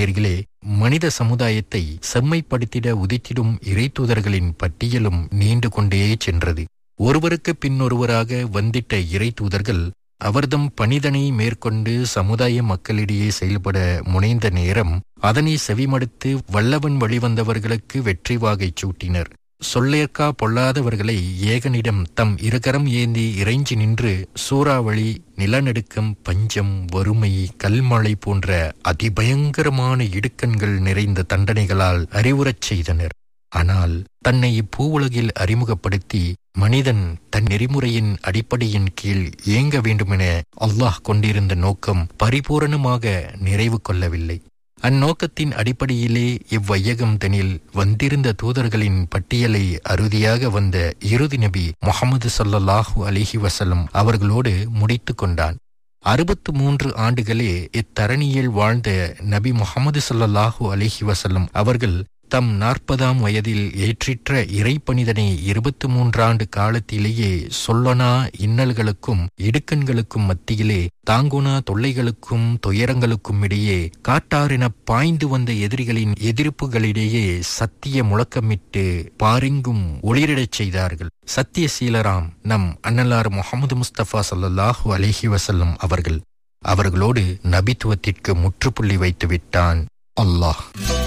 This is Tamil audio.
நேர்களே மனித சமுதாயத்தை செம்மைப்படுத்திட உதித்திடும் இறைத்தூதர்களின் பட்டியலும் நீண்டு கொண்டே சென்றது ஒருவருக்கு பின்னொருவராக வந்திட்ட இறைத்தூதர்கள் அவர்தம் பணிதனை மேற்கொண்டு சமுதாய மக்களிடையே செயல்பட முனைந்த நேரம் அதனை செவிமடுத்து வல்லவன் வழிவந்தவர்களுக்கு வெற்றி வாகை சூட்டினர் சொல்லேற்கா பொல்லாதவர்களை ஏகனிடம் தம் இருகரம் ஏந்தி இறைஞ்சி நின்று சூறாவளி நிலநடுக்கம் பஞ்சம் வறுமை கல்மழை போன்ற அதிபயங்கரமான இடுக்கண்கள் நிறைந்த தண்டனைகளால் அறிவுறச் செய்தனர் ஆனால் தன்னை இப்பூவுலகில் அறிமுகப்படுத்தி மனிதன் தன் நெறிமுறையின் அடிப்படையின் கீழ் இயங்க வேண்டுமென அல்லாஹ் கொண்டிருந்த நோக்கம் பரிபூரணமாக நிறைவு கொள்ளவில்லை அந்நோக்கத்தின் அடிப்படையிலே இவ்வையகம் தனில் வந்திருந்த தூதர்களின் பட்டியலை அறுதியாக வந்த இறுதி நபி முகமது சல்லல்லாஹு அலிஹி வசல்லம் அவர்களோடு முடித்து கொண்டான் அறுபத்து மூன்று ஆண்டுகளே இத்தரணியில் வாழ்ந்த நபி முகமது சல்லல்லாஹு அலிஹி வசல்லம் அவர்கள் தம் நாற்பதாம் வயதில் ஏற்றிற்ற இறைப்பணிதனை இருபத்தி மூன்றாண்டு காலத்திலேயே சொல்லனா இன்னல்களுக்கும் இடுக்கண்களுக்கும் மத்தியிலே தாங்குனா தொல்லைகளுக்கும் துயரங்களுக்கும் இடையே காட்டாரென பாய்ந்து வந்த எதிரிகளின் எதிர்ப்புகளிடையே சத்திய முழக்கமிட்டு பாரெங்கும் ஒளிரிடச் செய்தார்கள் சத்திய சீலராம் நம் அன்னலார் முகமது முஸ்தபா சல்லாஹூ அலஹி வசல்லம் அவர்கள் அவர்களோடு நபித்துவத்திற்கு முற்றுப்புள்ளி வைத்து விட்டான் அல்லாஹ்